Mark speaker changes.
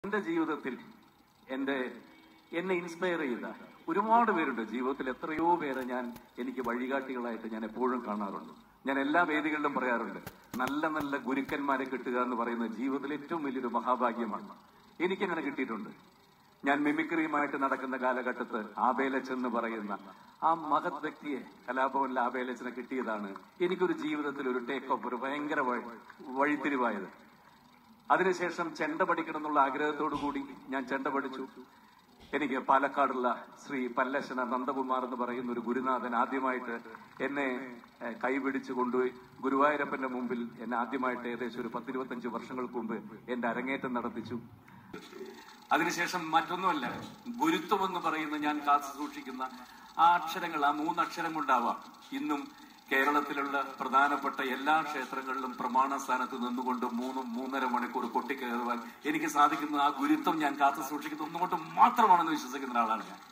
Speaker 1: എന്റെ ജീവിതത്തിൽ എന്റെ എന്നെ ഇൻസ്പയർ ചെയ്ത ഒരുപാട് പേരുണ്ട് ജീവിതത്തിൽ എത്രയോ പേരെ ഞാൻ എനിക്ക് വഴികാട്ടികളായിട്ട് ഞാൻ എപ്പോഴും കാണാറുണ്ട് ഞാൻ എല്ലാ വേദികളിലും പറയാറുണ്ട് നല്ല നല്ല ഗുരുക്കന്മാരെ കിട്ടുക എന്ന് പറയുന്നത് ജീവിതത്തിൽ ഏറ്റവും വലിയൊരു മഹാഭാഗ്യമാണ് എനിക്കങ്ങനെ കിട്ടിയിട്ടുണ്ട് ഞാൻ മിമിക്രിയുമായിട്ട് നടക്കുന്ന കാലഘട്ടത്ത് ആബേലച്ച് എന്ന് പറയുന്ന ആ മഹത് വ്യക്തിയെ കലാഭവനിൽ ആബേലച്ചനെ കിട്ടിയതാണ് എനിക്കൊരു ജീവിതത്തിൽ ഒരു ടേക്ക് ഓഫ് ഒരു ഭയങ്കര വഴി- വഴിത്തിരിവായത് അതിനുശേഷം ചെണ്ട പഠിക്കണം എന്നുള്ള ആഗ്രഹത്തോടു കൂടി ഞാൻ ചെണ്ട പഠിച്ചു എനിക്ക് പാലക്കാടുള്ള ശ്രീ പല്ലശന നന്ദകുമാർ എന്ന് പറയുന്ന ഒരു ഗുരുനാഥൻ ആദ്യമായിട്ട് എന്നെ ഏഹ്, കൈപിടിച്ചു കൊണ്ടുപോയി ഗുരുവായൂരപ്പന്റെ മുമ്പിൽ എന്നെ ആദ്യമായിട്ട് ഏകദേശം ഒരു പത്തിരുപത്തഞ്ച് വർഷങ്ങൾക്ക് മുമ്പ് എന്റെ അരങ്ങേറ്റം നടത്തിച്ചു അതിനുശേഷം മറ്റൊന്നുമല്ല ഗുരുത്വം എന്ന് പറയുന്ന ഞാൻ കാത്തു സൂക്ഷിക്കുന്ന ആ അക്ഷരങ്ങൾ ആ മൂന്ന് അക്ഷരം കൊണ്ടാവാം ഇന്നും കേരളത്തിലുള്ള പ്രധാനപ്പെട്ട എല്ലാ ക്ഷേത്രങ്ങളിലും പ്രമാണ സ്ഥാനത്ത് നിന്നുകൊണ്ട് മൂന്നും മൂന്നര മണിക്കൂർ കൊട്ടിക്കയറുവാൻ എനിക്ക് സാധിക്കുന്ന ആ ഗുരുത്വം ഞാൻ കാത്തു സൂക്ഷിക്കുന്ന ഒന്നുകൊണ്ട് മാത്രമാണെന്ന് വിശ്വസിക്കുന്ന ഒരാളാണ് ഞാൻ